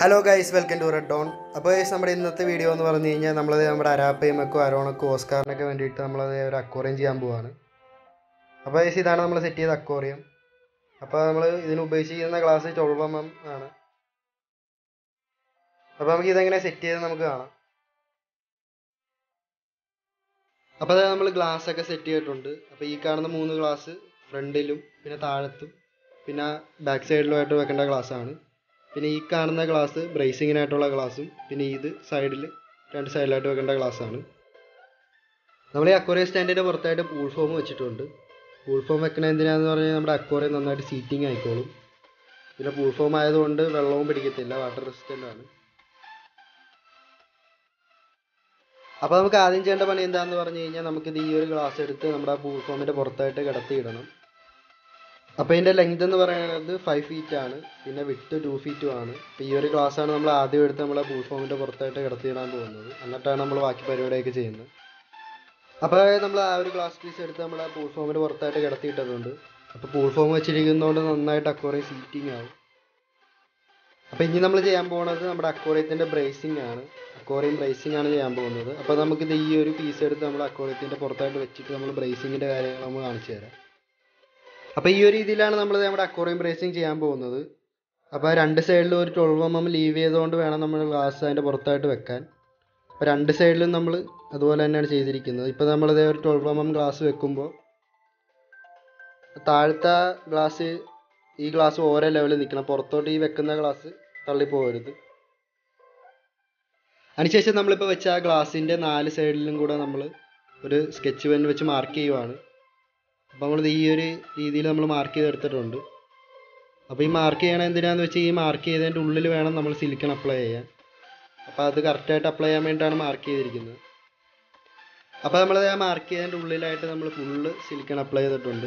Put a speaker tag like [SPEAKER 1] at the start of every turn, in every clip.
[SPEAKER 1] hello guys welcome to red dawn അപ്പോൾ guys നമ്മുടെ ഇന്നത്തെ വീഡിയോ എന്ന് പറഞ്ഞു കഴിഞ്ഞാൽ നമ്മളത് നമ്മുടെ അരാപ്പയ്മക്കും അരോണക്കും ഓസ്കാറിനൊക്കെ വേണ്ടിയിട്ട് നമ്മളത് ഒരു അക്വോറിയം ചെയ്യാൻ പോവാണ് അപ്പോൾ ഗൈസ് ഇതാണ് നമ്മൾ സെറ്റ് ചെയ്ത അക്വോറിയം അപ്പോൾ നമ്മൾ ഇതിന് ഉപയോഗിച്ചിരിക്കുന്ന ഗ്ലാസ് ട്വൽവ് എം എം ആണ് അപ്പോൾ നമുക്ക് ഇതെങ്ങനെ സെറ്റ് ചെയ്ത് നമുക്ക് കാണാം അപ്പോൾ അത് നമ്മൾ ഗ്ലാസ് ഒക്കെ സെറ്റ് ചെയ്തിട്ടുണ്ട് അപ്പോൾ ഈ കാണുന്ന മൂന്ന് ഗ്ലാസ് ഫ്രണ്ടിലും പിന്നെ താഴത്തും പിന്നെ ബാക്ക് സൈഡിലുമായിട്ട് വെക്കേണ്ട ഗ്ലാസ് ആണ് പിന്നെ ഈ കാണുന്ന ഗ്ലാസ് ബ്രേസിങ്ങിനായിട്ടുള്ള ഗ്ലാസും പിന്നെ ഇത് സൈഡിൽ രണ്ട് സൈഡിലായിട്ട് വെക്കേണ്ട ഗ്ലാസ് ആണ് നമ്മൾ ഈ അക്വറിയം സ്റ്റാൻഡിൻ്റെ പുറത്തായിട്ട് പൂൾ ഫോം വെച്ചിട്ടുണ്ട് പൂൾ ഫോം വെക്കണ എന്തിനാന്ന് പറഞ്ഞാൽ നമ്മുടെ അക്വറിയം നന്നായിട്ട് സീറ്റിംഗ് ആയിക്കോളും പിന്നെ പൂൾ ഫോം ആയതുകൊണ്ട് വെള്ളവും പിടിക്കത്തില്ല വാട്ടർ റെസിസ്റ്റൻ്റ് ആണ് അപ്പോൾ നമുക്ക് ആദ്യം ചെയ്യേണ്ട പണി എന്താണെന്ന് പറഞ്ഞു കഴിഞ്ഞാൽ നമുക്കിത് ഈ ഒരു ഗ്ലാസ് എടുത്ത് നമ്മുടെ പൂൾ ഫോമിൻ്റെ പുറത്തായിട്ട് കിടത്തിയിടണം അപ്പോൾ ഇതിൻ്റെ ലെങ്ത് എന്ന് പറയുന്നത് ഫൈവ് ഫീറ്റ് ആണ് പിന്നെ വിട്ട് ടു ഫീറ്റും ആണ് അപ്പോൾ ഈ ഒരു ഗ്ലാസ് ആണ് നമ്മൾ ആദ്യം എടുത്ത് നമ്മളെ പൂൾ ഫോമിൻ്റെ പുറത്തായിട്ട് കിടത്തിയിടാൻ പോകുന്നത് എന്നിട്ടാണ് നമ്മൾ ബാക്കി പരിപാടിയൊക്കെ ചെയ്യുന്നത് അപ്പോൾ നമ്മൾ ആ ഒരു ഗ്ലാസ് പീസ് എടുത്ത് നമ്മൾ ആ പൂൾ ഫോമിൻ്റെ പുറത്തായിട്ട് കിടത്തിയിട്ടതുണ്ട് അപ്പോൾ പൂൾ ഫോം വെച്ചിരിക്കുന്നതുകൊണ്ട് നന്നായിട്ട് അക്വറിയം സീറ്റിംഗ് ആവും അപ്പോൾ ഇനി നമ്മൾ ചെയ്യാൻ പോകുന്നത് നമ്മുടെ അക്വറിയത്തിൻ്റെ ബ്രേസിംഗ് ആണ് അക്വറിയം ബ്രേസിംഗ് ആണ് ചെയ്യാൻ പോകുന്നത് അപ്പോൾ നമുക്കിത് ഈ ഒരു പീസ് എടുത്ത് നമ്മൾ അക്വറിയത്തിൻ്റെ പുറത്തായിട്ട് വെച്ചിട്ട് നമ്മൾ ബ്രേസിങ്ങിൻ്റെ കാര്യങ്ങൾ നമ്മൾ കാണിച്ചു തരാം അപ്പോൾ ഈ ഒരു രീതിയിലാണ് നമ്മൾ നമ്മുടെ അക്വറിയം ബ്രേസിങ് ചെയ്യാൻ പോകുന്നത് അപ്പോൾ രണ്ട് സൈഡിലും ഒരു ട്വൽവ് എം എം ലീവ് ചെയ്തുകൊണ്ട് വേണം നമ്മൾ ഗ്ലാസ് അതിൻ്റെ പുറത്തായിട്ട് വെക്കാൻ അപ്പോൾ രണ്ട് സൈഡിലും നമ്മൾ അതുപോലെ തന്നെയാണ് ചെയ്തിരിക്കുന്നത് ഇപ്പോൾ നമ്മളിതേ ഒരു ട്വൽവ് എം എം ഗ്ലാസ് വെക്കുമ്പോൾ താഴത്തെ ഗ്ലാസ് ഈ ഗ്ലാസ് ഓരോ ലെവലിൽ നിൽക്കണം പുറത്തോട്ട് ഈ വെക്കുന്ന ഗ്ലാസ് തള്ളിപ്പോകരുത് അതിനുശേഷം നമ്മളിപ്പോൾ വെച്ച ആ ഗ്ലാസിൻ്റെ നാല് സൈഡിലും കൂടെ നമ്മൾ ഒരു സ്കെച്ച് പെൻ വെച്ച് മാർക്ക് ചെയ്യുവാണ് അപ്പോൾ നമ്മൾ ഈ ഒരു രീതിയിൽ നമ്മൾ മാർക്ക് ചെയ്തെടുത്തിട്ടുണ്ട് അപ്പോൾ ഈ മാർക്ക് ചെയ്യണത് എന്തിനാന്ന് വെച്ചാൽ ഈ മാർക്ക് ചെയ്തതിൻ്റെ ഉള്ളിൽ വേണം നമ്മൾ സിലിക്കൺ അപ്ലൈ ചെയ്യാൻ അപ്പോൾ അത് കറക്റ്റായിട്ട് അപ്ലൈ ചെയ്യാൻ വേണ്ടിയിട്ടാണ് മാർക്ക് ചെയ്തിരിക്കുന്നത് അപ്പോൾ നമ്മൾ ആ മാർക്ക് ചെയ്തതിൻ്റെ ഉള്ളിലായിട്ട് നമ്മൾ ഫുള്ള് സിലിക്കൺ അപ്ലൈ ചെയ്തിട്ടുണ്ട്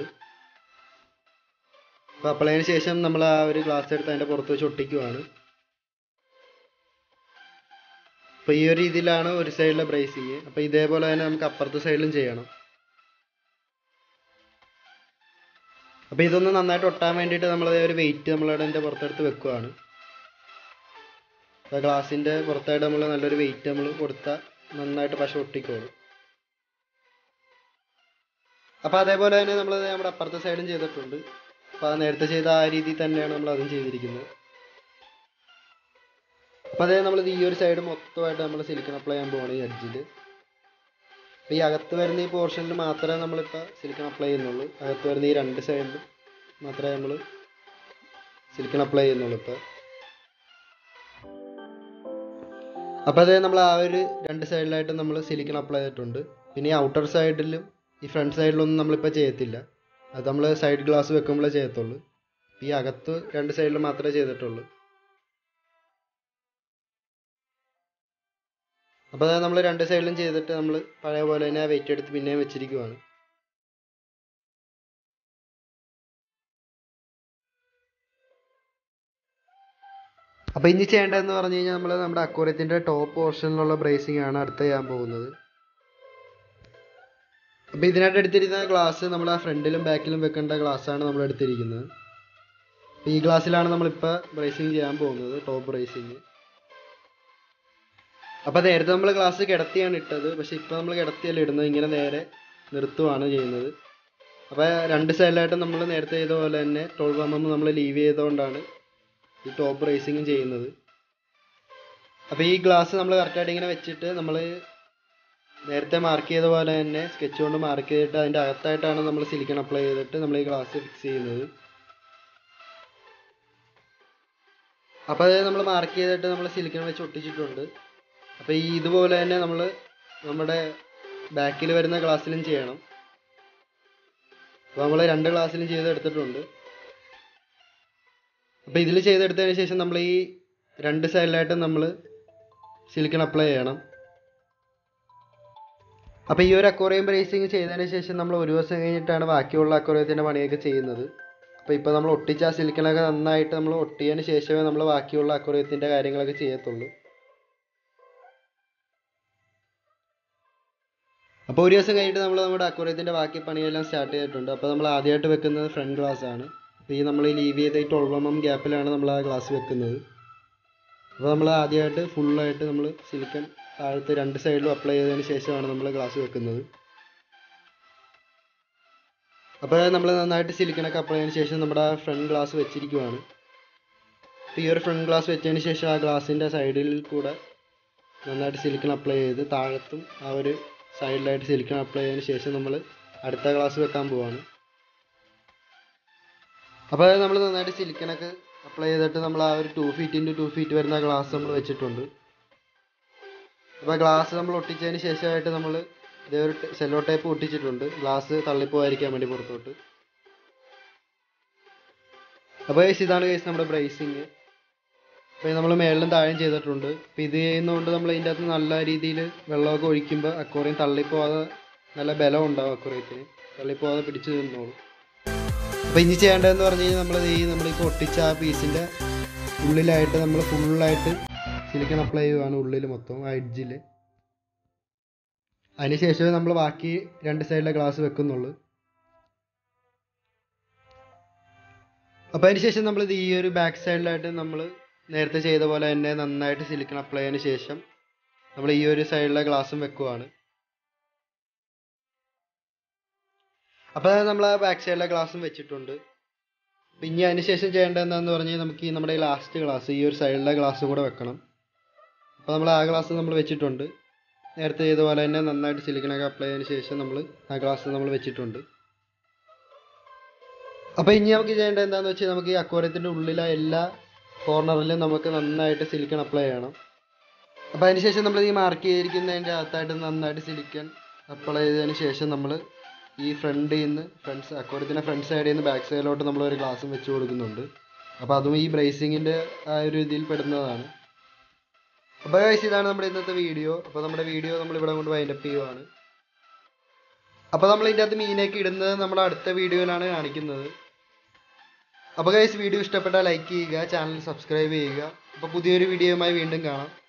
[SPEAKER 1] അപ്പോൾ അപ്ലൈ ചെയ്തതിന് ശേഷം നമ്മൾ ആ ഒരു ഗ്ലാസ് എടുത്ത് അതിൻ്റെ പുറത്ത് വെച്ച് ഒട്ടിക്കുവാണ് അപ്പോൾ ഈ ഒരു രീതിയിലാണ് ഒരു സൈഡിലെ ബ്രേസിങ് അപ്പോൾ ഇതേപോലെ തന്നെ നമുക്ക് അപ്പുറത്തെ സൈഡിലും ചെയ്യണം അപ്പോൾ ഇതൊന്ന് നന്നായിട്ട് ഒട്ടാൻ വേണ്ടിയിട്ട് നമ്മൾ ഒരു വെയിറ്റ് നമ്മൾ അതിൻ്റെ പുറത്തെടുത്ത് വെക്കുവാണ് അപ്പോൾ ഗ്ലാസിൻ്റെ പുറത്തായിട്ട് നമ്മൾ നല്ലൊരു വെയിറ്റ് നമ്മൾ കൊടുത്താൽ നന്നായിട്ട് പശ ഒട്ടിക്കോളും അപ്പോൾ അതേപോലെ തന്നെ നമ്മൾ നമ്മുടെ അപ്പുറത്തെ സൈഡും ചെയ്തിട്ടുണ്ട് അപ്പോൾ ആ നേരത്തെ ചെയ്ത ആ രീതിയിൽ തന്നെയാണ് നമ്മൾ അതും ചെയ്തിരിക്കുന്നത് അപ്പോൾ അതേ നമ്മൾ ഈ ഒരു സൈഡ് മൊത്തമായിട്ട് നമ്മൾ സിലിക്കൺ അപ്ലൈ ചെയ്യാൻ പോവാണ് ഈ എഡ്ജിൽ അപ്പോൾ ഈ അകത്ത് വരുന്ന ഈ പോർഷനിൽ മാത്രമേ നമ്മളിപ്പോൾ സിലിക്കൺ അപ്ലൈ ചെയ്യുന്നുള്ളൂ അകത്ത് വരുന്ന ഈ രണ്ട് സൈഡിലും മാത്രമേ നമ്മൾ സിലിക്കൺ അപ്ലൈ ചെയ്യുന്നുള്ളൂ ഇപ്പോൾ അപ്പോൾ അതേ നമ്മൾ ആ ഒരു രണ്ട് സൈഡിലായിട്ട് നമ്മൾ സിലിക്കൺ അപ്ലൈ ചെയ്തിട്ടുണ്ട് പിന്നെ ഈ ഔട്ടർ സൈഡിലും ഈ ഫ്രണ്ട് സൈഡിലൊന്നും നമ്മളിപ്പോൾ ചെയ്യത്തില്ല അത് നമ്മൾ സൈഡ് ഗ്ലാസ് വെക്കുമ്പോഴേ ചെയ്യത്തുള്ളൂ ഈ അകത്ത് രണ്ട് സൈഡിൽ മാത്രമേ ചെയ്തിട്ടുള്ളൂ അപ്പോൾ അത് നമ്മൾ രണ്ട് സൈഡിലും ചെയ്തിട്ട് നമ്മൾ പഴയ പോലെ തന്നെ ആ വെയിറ്റ് എടുത്ത് പിന്നെയും വെച്ചിരിക്കുവാണ് അപ്പോൾ ഇനി ചെയ്യേണ്ടതെന്ന് പറഞ്ഞു കഴിഞ്ഞാൽ നമ്മൾ നമ്മുടെ അക്വറിയത്തിൻ്റെ ടോപ്പ് പോർഷനിലുള്ള ബ്രേസിംഗ് ആണ് അടുത്ത് ചെയ്യാൻ പോകുന്നത് അപ്പോൾ ഇതിനായിട്ട് എടുത്തിരിക്കുന്ന ഗ്ലാസ് നമ്മൾ ആ ഫ്രണ്ടിലും ബാക്കിലും വെക്കേണ്ട ഗ്ലാസ്സാണ് നമ്മൾ എടുത്തിരിക്കുന്നത് അപ്പോൾ ഈ ഗ്ലാസ്സിലാണ് നമ്മളിപ്പോൾ ബ്രേസിംഗ് ചെയ്യാൻ പോകുന്നത് ടോപ്പ് ബ്രേസിംഗ് അപ്പോൾ നേരത്തെ നമ്മൾ ഗ്ലാസ് കിടത്തിയാണ് ഇട്ടത് പക്ഷേ ഇപ്പോൾ നമ്മൾ കിടത്തിയല്ല ഇടുന്നത് ഇങ്ങനെ നേരെ നിർത്തുവാണ് ചെയ്യുന്നത് അപ്പോൾ രണ്ട് സൈഡിലായിട്ട് നമ്മൾ നേരത്തെ ചെയ്ത പോലെ തന്നെ ട്വൽവ് എം എം നമ്മൾ ലീവ് ചെയ്തുകൊണ്ടാണ് ഈ ടോപ്പ് റേസിങ്ങും ചെയ്യുന്നത് അപ്പോൾ ഈ ഗ്ലാസ് നമ്മൾ കറക്റ്റായിട്ട് ഇങ്ങനെ വെച്ചിട്ട് നമ്മൾ നേരത്തെ മാർക്ക് ചെയ്ത പോലെ തന്നെ സ്കെച്ച് കൊണ്ട് മാർക്ക് ചെയ്തിട്ട് അതിൻ്റെ അകത്തായിട്ടാണ് നമ്മൾ സിലിക്കൺ അപ്ലൈ ചെയ്തിട്ട് നമ്മൾ ഈ ഗ്ലാസ് ഫിക്സ് ചെയ്യുന്നത് അപ്പോൾ അത് നമ്മൾ മാർക്ക് ചെയ്തിട്ട് നമ്മൾ സിലിക്കൺ വെച്ച് ഒട്ടിച്ചിട്ടുണ്ട് അപ്പോൾ ഈ ഇതുപോലെ തന്നെ നമ്മൾ നമ്മുടെ ബാക്കിൽ വരുന്ന ഗ്ലാസ്സിലും ചെയ്യണം അപ്പോൾ നമ്മൾ രണ്ട് ഗ്ലാസ്സിലും ചെയ്തെടുത്തിട്ടുണ്ട് അപ്പോൾ ഇതിൽ ചെയ്തെടുത്തതിന് ശേഷം നമ്മൾ ഈ രണ്ട് സൈഡിലായിട്ട് നമ്മൾ സിലിക്കൺ അപ്ലൈ ചെയ്യണം അപ്പോൾ ഈ ഒരു അക്വറിയം ബ്രേസിങ് ചെയ്തതിന് ശേഷം നമ്മൾ ഒരു ദിവസം കഴിഞ്ഞിട്ടാണ് ബാക്കിയുള്ള അക്വറിയത്തിൻ്റെ പണിയൊക്കെ ചെയ്യുന്നത് അപ്പോൾ ഇപ്പോൾ നമ്മൾ ഒട്ടിച്ച ആ സിലിക്കണൊക്കെ നന്നായിട്ട് നമ്മൾ ഒട്ടിയതിന് ശേഷമേ നമ്മൾ ബാക്കിയുള്ള അക്വറിയത്തിൻ്റെ കാര്യങ്ങളൊക്കെ ചെയ്യത്തുള്ളൂ അപ്പോൾ ഒരു ദിവസം കഴിഞ്ഞിട്ട് നമ്മൾ നമ്മുടെ അക്വറിയത്തിൻ്റെ ബാക്കി പണിയെല്ലാം സ്റ്റാർട്ട് ചെയ്തിട്ടുണ്ട് അപ്പോൾ നമ്മൾ ആദ്യമായിട്ട് വെക്കുന്നത് ഫ്രണ്ട് ഗ്ലാസ് ആണ് അപ്പോൾ ഈ നമ്മൾ ഈ ലീവ് ചെയ്ത ഈ ട്വൽവ് എം എം ഗ്യാപ്പിലാണ് നമ്മൾ ആ ഗ്ലാസ് വെക്കുന്നത് അപ്പോൾ നമ്മൾ ആദ്യമായിട്ട് ഫുള്ളായിട്ട് നമ്മൾ സിലിക്കൺ താഴത്ത് രണ്ട് സൈഡിലും അപ്ലൈ ചെയ്തതിന് ശേഷമാണ് നമ്മൾ ഗ്ലാസ് വെക്കുന്നത് അപ്പോൾ നമ്മൾ നന്നായിട്ട് സിലിക്കണൊക്കെ അപ്ലൈ ചെയ്തതിന് ശേഷം നമ്മുടെ ഫ്രണ്ട് ഗ്ലാസ് വെച്ചിരിക്കുവാണ് അപ്പോൾ ഈ ഒരു ഫ്രണ്ട് ഗ്ലാസ് വെച്ചതിന് ശേഷം ആ ഗ്ലാസിൻ്റെ സൈഡിൽ കൂടെ നന്നായിട്ട് സിലിക്കൺ അപ്ലൈ ചെയ്ത് താഴത്തും ആ ഒരു സൈഡിലായിട്ട് സിലിക്കൺ അപ്ലൈ ചെയ്തതിന് ശേഷം നമ്മൾ അടുത്ത ഗ്ലാസ് വെക്കാൻ പോവാണ് അപ്പോൾ നമ്മൾ നന്നായിട്ട് സിലിക്കണൊക്കെ അപ്ലൈ ചെയ്തിട്ട് നമ്മൾ ആ ഒരു two feet into two feet വരുന്ന ഗ്ലാസ് നമ്മൾ വെച്ചിട്ടുണ്ട് അപ്പോൾ ഗ്ലാസ് നമ്മൾ ഒട്ടിച്ചതിന് ശേഷമായിട്ട് നമ്മൾ ഇതേ ഒരു സെല്ലോ ടേപ്പ് ഒട്ടിച്ചിട്ടുണ്ട് ഗ്ലാസ് തള്ളിപ്പോകാതിരിക്കാൻ വേണ്ടി പുറത്തോട്ട് അപ്പോൾ ഗൈസ് ഇതാണ് ഗൈസ് നമ്മുടെ ബ്രേസിങ് അപ്പോൾ നമ്മൾ മേളിലും താഴെയും ചെയ്തിട്ടുണ്ട് അപ്പോൾ ഇത് ചെയ്യുന്നതുകൊണ്ട് നമ്മൾ ഇതിൻ്റെ അകത്ത് നല്ല രീതിയിൽ വെള്ളമൊക്കെ ഒഴിക്കുമ്പോൾ അക്വറിയം തള്ളിപ്പോവാതെ നല്ല ബലം ഉണ്ടാവും അക്വറിയത്തിന് തള്ളിപ്പോവാതെ പിടിച്ച് നിന്നോളും അപ്പോൾ ഇനി ചെയ്യേണ്ടതെന്ന് പറഞ്ഞു കഴിഞ്ഞാൽ നമ്മൾ ഈ നമ്മളിപ്പോൾ ഒട്ടിച്ച ആ പീസിൻ്റെ ഉള്ളിലായിട്ട് നമ്മൾ ഫുള്ളായിട്ട് സിലിക്കൺ അപ്ലൈ ചെയ്യുവാണ് ഉള്ളിൽ മൊത്തം ആ എഡ്ജിൽ അതിനുശേഷമേ നമ്മൾ ബാക്കി രണ്ട് സൈഡിലെ ഗ്ലാസ് വെക്കുന്നുള്ളൂ അപ്പോൾ അതിനുശേഷം നമ്മൾ ഇത് ഈ ഒരു ബാക്ക് സൈഡിലായിട്ട് നമ്മൾ നേരത്തെ ചെയ്ത പോലെ തന്നെ നന്നായിട്ട് സിലിക്കൺ അപ്ലൈ ചെയ്തതിന് ശേഷം നമ്മൾ ഈ ഒരു സൈഡിലെ ഗ്ലാസും വെക്കുവാണ് അപ്പോൾ നമ്മൾ ആ ബാക്ക് സൈഡിലെ ഗ്ലാസും വെച്ചിട്ടുണ്ട് അപ്പം ഇനി അതിന് ശേഷം ചെയ്യേണ്ടത് എന്താണെന്ന് പറഞ്ഞാൽ നമുക്ക് ഈ നമ്മുടെ ലാസ്റ്റ് ഗ്ലാസ് ഈ ഒരു സൈഡിലെ ഗ്ലാസ് കൂടെ വെക്കണം അപ്പോൾ നമ്മൾ ആ ഗ്ലാസ് നമ്മൾ വെച്ചിട്ടുണ്ട് നേരത്തെ ചെയ്ത പോലെ തന്നെ നന്നായിട്ട് സിലിക്കണൊക്കെ അപ്ലൈ ചെയ്തതിന് ശേഷം നമ്മൾ ആ ഗ്ലാസ് നമ്മൾ വെച്ചിട്ടുണ്ട് അപ്പോൾ ഇനി നമുക്ക് ചെയ്യേണ്ടത് എന്താണെന്ന് വെച്ചാൽ നമുക്ക് ഈ അക്വാറിയത്തിൻ്റെ ഉള്ളിലെ എല്ലാ കോർണറിലും നമുക്ക് നന്നായിട്ട് സിലിക്കൺ അപ്ലൈ ചെയ്യണം അപ്പോൾ അതിന് ശേഷം നമ്മൾ ഈ മാർക്ക് ചെയ്തിരിക്കുന്നതിൻ്റെ അകത്തായിട്ട് നന്നായിട്ട് സിലിക്കൺ അപ്ലൈ ചെയ്തതിന് ശേഷം നമ്മൾ ഈ ഫ്രണ്ടിൽ നിന്ന് ഫ്രണ്ട്സ് അക്വാറിയത്തിൻ്റെ ഫ്രണ്ട് സൈഡിൽ നിന്ന് ബാക്ക് സൈഡിലോട്ട് നമ്മൾ ഒരു ഗ്ലാസും വെച്ച് കൊടുക്കുന്നുണ്ട് അപ്പോൾ അതും ഈ ബ്രേസിങ്ങിൻ്റെ ആ ഒരു ഇതിൽ പെടുന്നതാണ് അപ്പോൾ ഗൈസ് ഇതാണ് നമ്മുടെ ഇന്നത്തെ വീഡിയോ അപ്പോൾ നമ്മുടെ വീഡിയോ നമ്മൾ ഇവിടെ കൊണ്ട് വൈൻഡപ്പ് ചെയ്യുവാണ് അപ്പോൾ നമ്മൾ ഇതിൻ്റെ അകത്ത് മീനൊക്കെ ഇടുന്നത് നമ്മുടെ അടുത്ത വീഡിയോയിലാണ് കാണിക്കുന്നത് അപ്പോൾ ഗൈസ് വീഡിയോ ഇഷ്ടപ്പെട്ടാൽ ലൈക്ക് ചെയ്യുക ചാനൽ സബ്സ്ക്രൈബ് ചെയ്യുക അപ്പോൾ പുതിയൊരു വീഡിയോയുമായി വീണ്ടും കാണാം